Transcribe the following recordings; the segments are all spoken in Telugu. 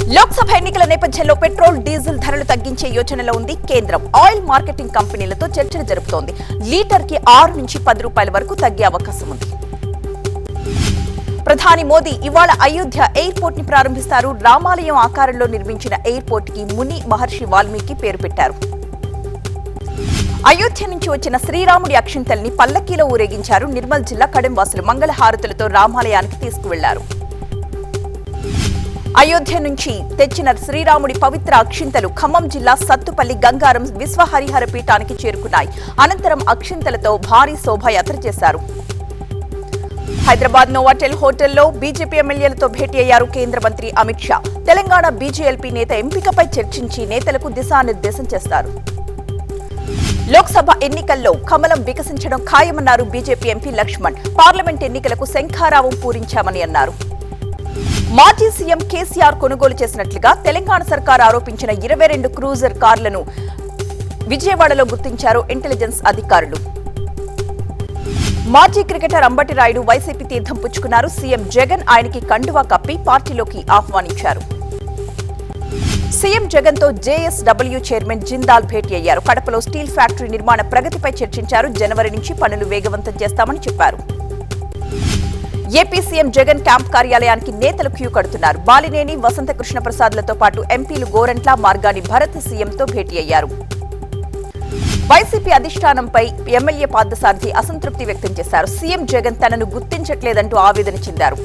లోక్సభ ఎన్నికల నేపథ్యంలో పెట్రోల్ డీజిల్ ధరలు తగ్గించే యోచనలో ఉంది కేంద్రం ఆయిల్ మార్కెటింగ్ కంపెనీలతో చర్చలు జరుపుతోంది లీటర్ కి ఆరు నుంచి పది రూపాయల వరకు తగ్గే అవకాశం ఉంది ప్రధాని మోదీ ఇవాళ అయోధ్య ఎయిర్పోర్ట్ ని ప్రారంభిస్తారు రామాలయం ఆకారంలో నిర్మించిన ఎయిర్పోర్ట్ కి ముని మహర్షి వాల్మీకి పేరు పెట్టారు అయోధ్య నుంచి వచ్చిన శ్రీరాముడి అక్షింతల్ని పల్లకీలో ఊరేగించారు నిర్మల్ జిల్లా కడెంవాసులు మంగళహారతులతో రామాలయానికి తీసుకువెళ్లారు అయోధ్య నుంచి తెచ్చిన శ్రీరాముడి పవిత్ర అక్షింతలు ఖమ్మం జిల్లా సత్తుపల్లి గంగారం విశ్వ హరిహర పీఠానికి చేరుకున్నాయి అనంతరం అక్షింతలతో భారీ శోభాయాత్ర చేశారు హైదరాబాద్ నోవాటెల్ హోటల్లో బీజేపీ ఎమ్మెల్యేలతో భేటీ అయ్యారు కేంద్ర మంత్రి అమిత్ షా తెలంగాణ బీజేఎల్పీ నేత ఎంపికపై చర్చించి నేతలకు దిశానిర్దేశం చేస్తారు లోక్సభ ఎన్నికల్లో కమలం వికసించడం ఖాయమన్నారు బీజేపీ ఎంపీ లక్ష్మణ్ పార్లమెంట్ ఎన్నికలకు శంఖారావం పూరించామని అన్నారు మాజీ సీఎం కేసీఆర్ కొనుగోలు చేసినట్లుగా తెలంగాణ సర్కార్ ఆరోపించిన ఇరవై రెండు క్రూజర్ కార్లను విజయవాడలో గుర్తించారు ఇంటెలిజెన్స్ అధికారులు మాజీ క్రికెటర్ అంబటి రాయుడు వైసీపీ తీర్థం పుచ్చుకున్నారు సీఎం జగన్ ఆయనకి కండువా కప్పి పార్టీలోకి ఆహ్వానించారు సీఎం జగన్ తో జేఎస్డబ్ల్యూ చైర్మన్ జిందాల్ భేటీ అయ్యారు కడపలో స్టీల్ ఫ్యాక్టరీ నిర్మాణ ప్రగతిపై చర్చించారు జనవరి నుంచి పనులు వేగవంతం చేస్తామని చెప్పారు ఏపీ సీఎం జగన్ క్యాంప్ కార్యాలయానికి నేతలు క్యూ కడుతున్నారు బాలినేని వసంత కృష్ణ ప్రసాద్లతో పాటు ఎంపీలు గోరంట్ల మార్గాని భరత్ సీఎంతో భేటీ అయ్యారు వైసీపీ అధిష్టానంపై ఎమ్మెల్యే పార్థసారథి అసంతృప్తి వ్యక్తం చేశారు సీఎం జగన్ తనను గుర్తించట్లేదంటూ ఆవేదన చెందారు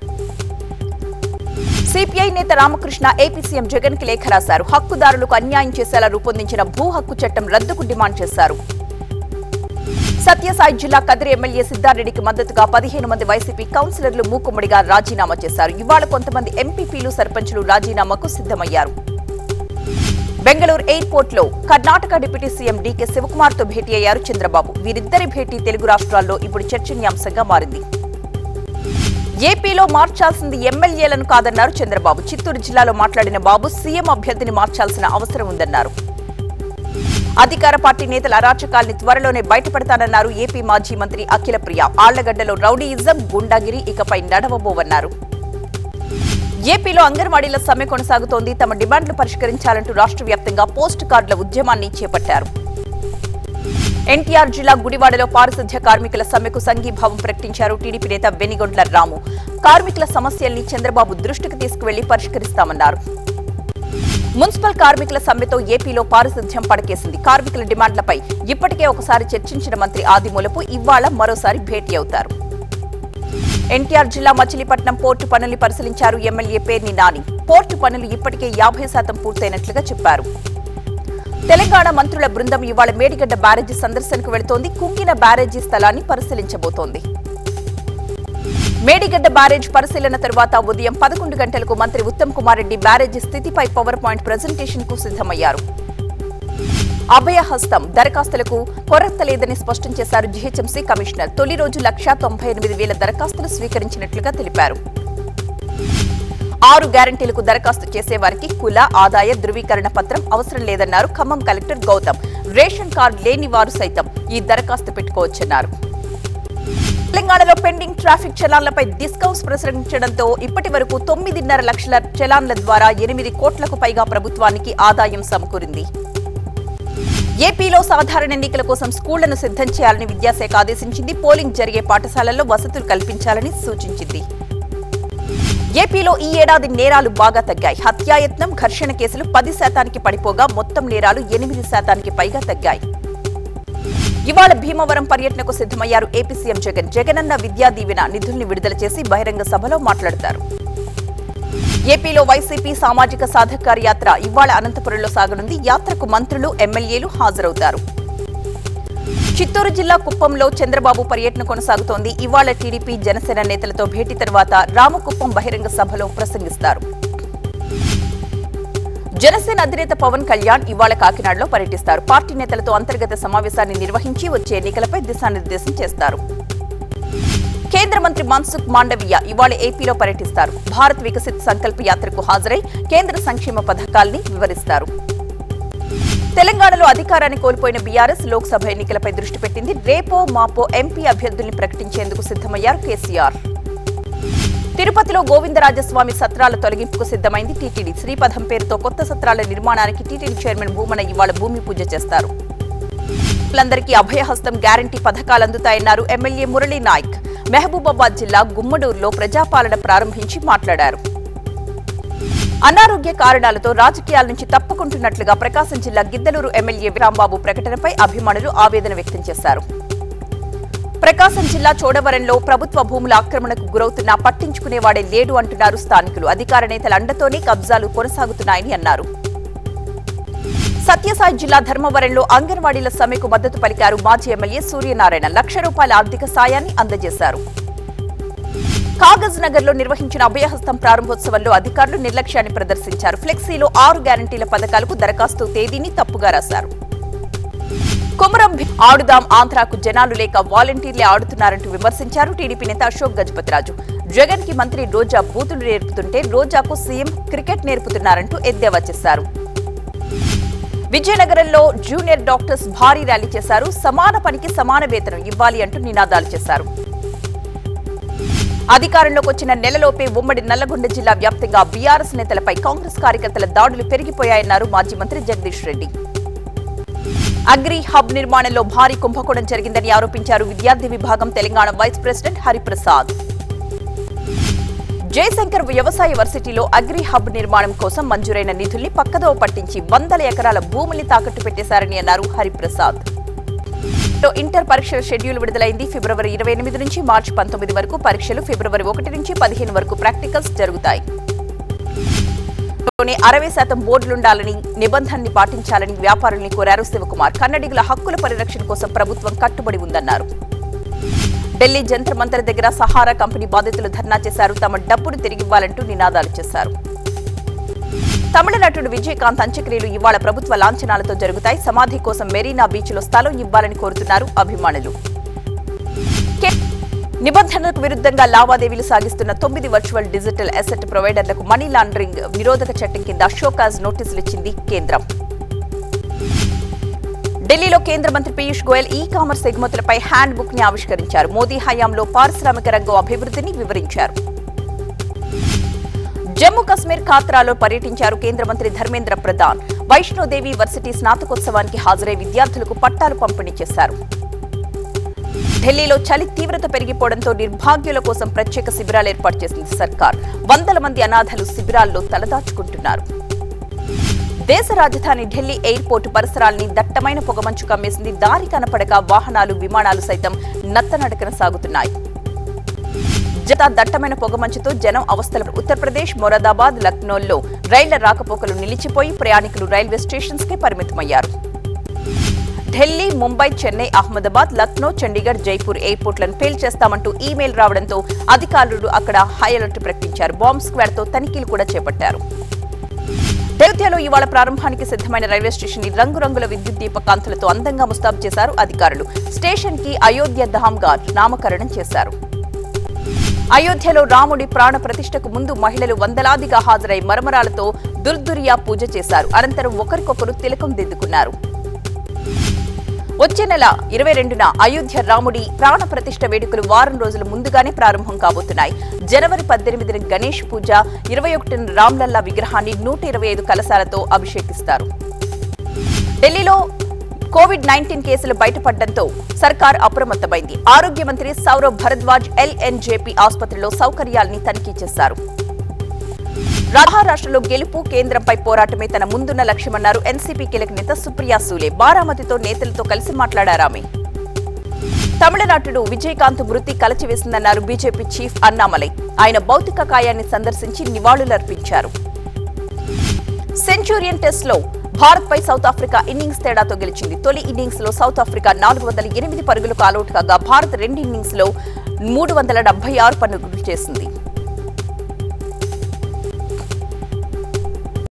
సిపిఐ నేత రామకృష్ణ ఏపీ సీఎం జగన్ కి లేఖ రాశారు హక్కుదారులకు అన్యాయం చేసేలా రూపొందించిన భూ హక్కు చట్టం రద్దుకు డిమాండ్ చేశారు సత్యసాయి జిల్లా కదిరి ఎమ్మెల్యే సిద్ధారెడ్డికి మద్దతుగా పదిహేను మంది వైసీపీ కౌన్సిలర్లు మూకుమ్మడిగా రాజీనామా చేశారు ఇవాళ కొంతమంది ఎంపీపీలు సర్పంచులు రాజీనామాకు సిద్దమయ్యారు బెంగళూరు ఎయిర్పోర్ట్ లో Karnataka deputy CM D K Shivakumar తో భేటీ అయ్యారు చంద్రబాబు వీరిద్దరి భేటీ తెలుగు రాష్ట్రాల్లో ఇప్పుడు చర్చనీయాంశంగా మారింది ఏపీలో మార్చాల్సింది ఎమ్మెల్యేలను కాదన్నారు చంద్రబాబు చిత్తూరు జిల్లాలో మాట్లాడిన బాబు సీఎం అభ్యర్థిని మార్చాల్సిన అవసరం ఉందన్నారు అధికార పార్టీ నేతల అరాచకాల్ని త్వరలోనే బయటపెడతానన్నారు ఏపీ మాజీ మంత్రి అఖిల ప్రియ ఆళ్లగడ్డలో రౌడీయిజం గుండాగిరి ఇకపై నడవబోవన్నారు ఏపీలో అంగన్వాడీల సమ్మె కొనసాగుతోంది తమ డిమాండ్లు పరిష్కరించాలంటూ రాష్ట్ర వ్యాప్తంగా పోస్ట్ కార్డుల ఉద్యమాన్ని చేపట్టారు ఎన్టీఆర్ జిల్లా గుడివాడలో పారిశుధ్య కార్మికుల సమ్మెకు సంఘీభావం ప్రకటించారు టీడీపీ నేత వెనిగొండ్ల రాము కార్మికుల సమస్యల్ని చంద్రబాబు దృష్టికి తీసుకువెళ్లి పరిష్కరిస్తామన్నారు మున్సిపల్ కార్మికుల సమ్మెతో ఏపీలో పారిశుధ్యం పడకేసింది కార్మికుల డిమాండ్లపై ఇప్పటికే ఒకసారి చర్చించిన మంత్రి ఆదిమూలపు ఇవాళ మరోసారి భేటీ అవుతారు ఎన్టీఆర్ జిల్లా మచిలీపట్నం పోర్టు పనుల్ని పరిశీలించారు ఎమ్మెల్యే పేర్ని నాని పోర్టు పనులు ఇప్పటికే యాభై శాతం పూర్తయినట్లుగా చెప్పారు తెలంగాణ మంత్రుల బృందం ఇవాళ మేడిగడ్డ బ్యారేజీ సందర్శనకు వెళుతోంది కుంగిన బ్యారేజీ స్థలాన్ని పరిశీలించబోతోంది మేడిగడ్డ బ్యారేజ్ పరిశీలన తరువాత ఉదయం పదకొండు గంటలకు మంత్రి ఉత్తమ్ కుమార్ రెడ్డి బ్యారేజీ స్థితిపై పవర్ పాయింట్ ప్రజెంటేషన్ కు సిద్దమయ్యారు అభయహస్తం దరఖాస్తులకు కొరత లేదని స్పష్టం చేశారు జీహెచ్ఎంసీ కమిషనర్ తొలి రోజు లక్షా తొంభై ఎనిమిది వేల దరఖాస్తులు స్వీకరించినట్లుగా తెలిపారు ఆరు గ్యారంటీలకు దరఖాస్తు చేసేవారికి కుల ఆదాయ ధృవీకరణ పత్రం అవసరం లేదన్నారు Khammam collector Gautam ration card లేని వారు సైతం ఈ దరఖాస్తు పెట్టుకోవచ్చన్నారు తెలంగాణలో పెండింగ్ ట్రాఫిక్ చలాన్లపై డిస్కౌంట్స్ ప్రసరించడంతో ఇప్పటి వరకు తొమ్మిదిన్నర లక్షల చలాన్ల ద్వారా ఎనిమిది కోట్లకు పైగా ప్రభుత్వానికి ఆదాయం సమకూరింది ఏపీలో సాధారణ ఎన్నికల కోసం స్కూళ్లను సిద్ధం చేయాలని విద్యాశాఖ ఆదేశించింది పోలింగ్ జరిగే పాఠశాలల్లో వసతులు కల్పించాలని సూచించింది ఏపీలో ఈ ఏడాది నేరాలు బాగా తగ్గాయి హత్యాయత్నం ఘర్షణ కేసులు పది శాతానికి పడిపోగా మొత్తం నేరాలు ఎనిమిది శాతానికి పైగా తగ్గాయి ఇవాళ భీమవరం పర్యటనకు సిద్దమయ్యారు ఏపీ సీఎం జగన్ జగనన్న విద్యా దీవెన నిధుల్ని విడుదల చేసి బహిరంగ సభలో మాట్లాడతారు ఏపీలో వైసీపీ సామాజిక సాధకార యాత్ర ఇవాళ అనంతపురంలో సాగనుంది యాత్రకు మంత్రులు ఎమ్మెల్యేలు హాజరవుతారు చిత్తూరు జిల్లా కుప్పంలో చంద్రబాబు పర్యటన కొనసాగుతోంది ఇవాళ టీడీపీ జనసేన నేతలతో భేటీ తర్వాత రామకుప్పం బహిరంగ సభలో ప్రసంగిస్తారు జనసేన అధినేత పవన్ కళ్యాణ్ ఇవాళ కాకినాడలో పర్యటిస్తారు పార్టీ నేతలతో అంతర్గత సమావేశాన్ని నిర్వహించి వచ్చే ఎన్నికలపై దిశానిర్దేశం చేస్తారు కేంద్ర మంత్రి మన్సుఖ్ మాండవీయ ఇవాళ ఏపీలో పర్యటిస్తారు భారత్ వికసిత్ సంకల్ప యాత్రకు హాజరై కేంద్ర సంక్షేమ పథకాల్ని వివరిస్తారు తెలంగాణలో అధికారాన్ని కోల్పోయిన బీఆర్ఎస్ లోక్సభ ఎన్నికలపై దృష్టి పెట్టింది రేపో మాపో ఎంపీ అభ్యర్థుల్ని ప్రకటించేందుకు సిద్దమయ్యారు కేసీఆర్ తిరుపతిలో గోవిందరాజస్వామి సత్రాల తొలగింపుకు సిద్ధమైంది టీటీడీ శ్రీపథం పేరుతో కొత్త సత్రాల నిర్మాణానికి టీటీడీ చైర్మన్ భూమన ఇవాళ భూమి పూజ చేస్తారు అందరికీ అభయహస్తం గ్యారంటీ పథకాలు అందుతాయన్నారు ఎమ్మెల్యే మురళీ నాయక్ మహబూబాబాద్ జిల్లా గుమ్మడూరులో ప్రజాపాలన ప్రారంభించి మాట్లాడారు అనారోగ్య కారణాలతో రాజకీయాల నుంచి తప్పుకుంటున్నట్లుగా ప్రకాశం జిల్లా గిద్దలూరు ఎమ్మెల్యే రాంబాబు ప్రకటనపై అభిమానులు ఆవేదన వ్యక్తం చేశారు ప్రకాశం జిల్లా చోడవరంలో ప్రభుత్వ భూముల ఆక్రమణకు గురవుతున్నా పట్టించుకునేవాడే లేడు అంటున్నారు స్థానికులు అధికార నేతల అండతోనే కబ్జాలు కొనసాగుతున్నాయని అన్నారు సత్యసాయి జిల్లా ధర్మవరంలో అంగన్వాడీల సమ్మెకు మద్దతు పలికారు మాజీ ఎమ్మెల్యే సూర్యనారాయణ లక్ష రూపాయల ఆర్థిక సాయాన్ని అందజేశారు కాగజ్ నగర్ లో నిర్వహించిన అభయహస్తం ప్రారంభోత్సవంలో అధికారులు నిర్లక్ష్యాన్ని ప్రదర్శించారు ఫ్లెక్సీలో ఆరు గ్యారంటీల పథకాలకు దరఖాస్తు తేదీని తప్పుగా రాశారు కుమరం భీ- ఆడుదాం ఆంధ్రాకు జనాలు లేక వాలంటీర్లే ఆడుతున్నారంటూ విమర్శించారు టీడీపీ నేత అశోక్ గజపతిరాజు జగన్ కి మంత్రి రోజా బూతులు నేర్పుతుంటే రోజాకు సీఎం క్రికెట్ నేర్పుతున్నారంటూ ఎద్దేవా చేశారు విజయనగరంలో జూనియర్ డాక్టర్స్ భారీ ర్యాలీ చేశారు సమాన పనికి సమాన వేతనం ఇవ్వాలి అంటూ నినాదాలు చేశారు అధికారంలోకి వచ్చిన నెలలోపే ఉమ్మడి నల్లగొండ జిల్లా వ్యాప్తంగా బీఆర్ఎస్ నేతలపై కాంగ్రెస్ కార్యకర్తల దాడులు పెరిగిపోయాయన్నారు మాజీ మంత్రి జగదీష్ రెడ్డి అగ్రి హబ్ నిర్మాణంలో భారీ కుంభకోణం జరిగిందని ఆరోపించారు విద్యార్థి విభాగం తెలంగాణ వైస్ ప్రెసిడెంట్ హరిప్రసాద్ జయశంకర్ వ్యవసాయ వర్సిటీలో అగ్రి హబ్ నిర్మాణం కోసం మంజూరైన నిధుల్ని పక్కదోవ పట్టించి వందల ఎకరాల భూముల్ని తాకట్టు పెట్టేశారని అన్నారు హరిప్రసాద్ లో ఇంటర్ పరీక్షల షెడ్యూల్ విడుదలైంది ఫిబ్రవరి ఇరవై ఎనిమిది నుంచి మార్చి పంతొమ్మిది వరకు పరీక్షలు ఫిబ్రవరి ఒకటి నుంచి పదిహేను వరకు ప్రాక్టికల్స్ జరుగుతాయి లోనే అరవై శాతం బోర్డులుండాలని నిబంధనని పాటించాలని వ్యాపారుల్ని కోరారు శివకుమార్ కన్నడిగుల హక్కుల పరిరక్షణ కోసం ప్రభుత్వం కట్టుబడి ఉందన్నారు ఢిల్లీ జంతర్ మంతర్ దగ్గర సహారా కంపెనీ బాధితులు ధర్నా చేశారు తమ డబ్బును తిరిగివ్వాలంటూ నినాదాలు చేశారు తమిళ నటుడు విజయకాంత్ అంత్యక్రియలు ఇవాళ ప్రభుత్వ లాంఛనాలతో జరుగుతాయి సమాధి కోసం మెరీనా బీచ్ లో స్థలం ఇవ్వాలని కోరుతున్నారు అభిమానులు కే- నిబంధనలకు విరుద్ధంగా లావాదేవీలు సాగిస్తున్న తొమ్మిది వర్చువల్ డిజిటల్ అసెట్ ప్రొవైడర్లకు మనీ లాండరింగ్ నిరోధక చట్టం కింద షోకాజ్ నోటీసులు ఇచ్చింది కేంద్రం ఢిల్లీలో కేంద్ర మంత్రి Piyush Goyal e commerce ఎగుమతులపై hand book ని ఆవిష్కరించారు మోదీ హయాంలో పారిశ్రామిక రంగం అభివృద్ధిని వివరించారు జమ్మూ కశ్మీర్ ఖాత్రాలో పర్యటించారు కేంద్ర మంత్రి ధర్మేంద్ర ప్రధాన్ వైష్ణోదేవి వర్సిటీ స్నాతకోత్సవానికి హాజరై విద్యార్థులకు పట్టాలు పంపిణీ చేశారు ఢిల్లీలో చలి తీవ్రత పెరిగిపోవడంతో నిర్భాగ్యుల కోసం ప్రత్యేక శిబిరాలు ఏర్పాటు చేసింది సర్కార్ వందల మంది అనాథలు శిబిరాల్లో తలదాచుకుంటున్నారు దేశ రాజధాని ఢిల్లీ ఎయిర్పోర్టు పరిసరాల్ని దట్టమైన పొగమంచు కమ్మేసింది దారి కనపడక వాహనాలు విమానాలు సైతం నత్తనడకన సాగుతున్నాయి జత దట్టమైన పొగమంచుతో జనం అవస్థలు ఉత్తరప్రదేశ్ మొరాదాబాద్ లక్నోల్లో రైళ్ల రాకపోకలు నిలిచిపోయి ప్రయాణికులు రైల్వే స్టేషన్స్ కే పరిమితమయ్యారు ఢిల్లీ ముంబై చెన్నై అహ్మదాబాద్ లక్నో చండీగఢ్ జైపూర్ ఎయిర్పోర్ట్లను ఫెయిల్ చేస్తామంటూ ఈమెయిల్ రావడంతో అధికారులు అక్కడ హై అలర్ట్ ప్రకటించారు బాంబ్ స్క్వాడ్ తో తనిఖీలు కూడా చేపట్టారు అయోధ్యలో ఇవాళ ప్రారంభానికి సిద్ధమైన రైల్వే స్టేషన్ ని రంగురంగుల విద్యుత్ దీప కాంతులతో అందంగా ముస్తాబు చేశారు అధికారులు స్టేషన్ కి అయోధ్య ధామ్ గా నామకరణం చేశారు అయోధ్యలో రాముడి ప్రాణ ప్రతిష్టకు ముందు మహిళలు వందలాదిగా హాజరై మరమరాలతో దుర్దురియా పూజ చేశారు అనంతరం ఒకరికొకరు తిలకం దిద్దుకున్నారు వచ్చే నెల ఇరవై రెండున అయోధ్య రాముడి ప్రాణ ప్రతిష్ఠ వేడుకలు వారం రోజుల ముందుగానే ప్రారంభం కాబోతున్నాయి జనవరి పద్దెనిమిదిన గణేష్ పూజ ఇరవై ఒకటిన రామ్లల్లా విగ్రహాన్ని నూట ఇరవై ఐదు కలశాలతో అభిషేకిస్తారు ఢిల్లీలో కోవిడ్ నైన్టీన్ కేసులు బయటపడడంతో సర్కార్ అప్రమత్తమైంది ఆరోగ్య మంత్రి సౌరవ్ భరద్వాజ్ ఎల్ఎన్జేపీ ఆసుపత్రిలో సౌకర్యాల్ని తనిఖీ చేశారు మహారాష్ట్రలో గెలుపు కేంద్రంపై పోరాటమే తన ముందున్న లక్ష్యమన్నారు ఎన్సీపీ కీలక నేత సుప్రియా సూలే బారామతితో నేతలతో కలిసి మాట్లాడారామె తమిళనాటుడు విజయకాంత్ మృతి కలచివేసిందన్నారు బీజేపీ చీఫ్ అన్నామలై ఆయన భౌతిక కాయాన్ని సందర్శించి నివాళులర్పించారు సెంచూరియన్ టెస్ట్ లో భారత్ పై సౌత్ ఆఫ్రికా ఇన్నింగ్స్ తేడాతో గెలిచింది తొలి ఇన్నింగ్స్ లో సౌత్ ఆఫ్రికా నాలుగు వందల ఎనిమిది పరుగులకు ఆలౌట్ కాగా భారత్ రెండు ఇన్నింగ్స్ లో మూడు వందల డెబ్బై ఆరు పరుగులు చేసింది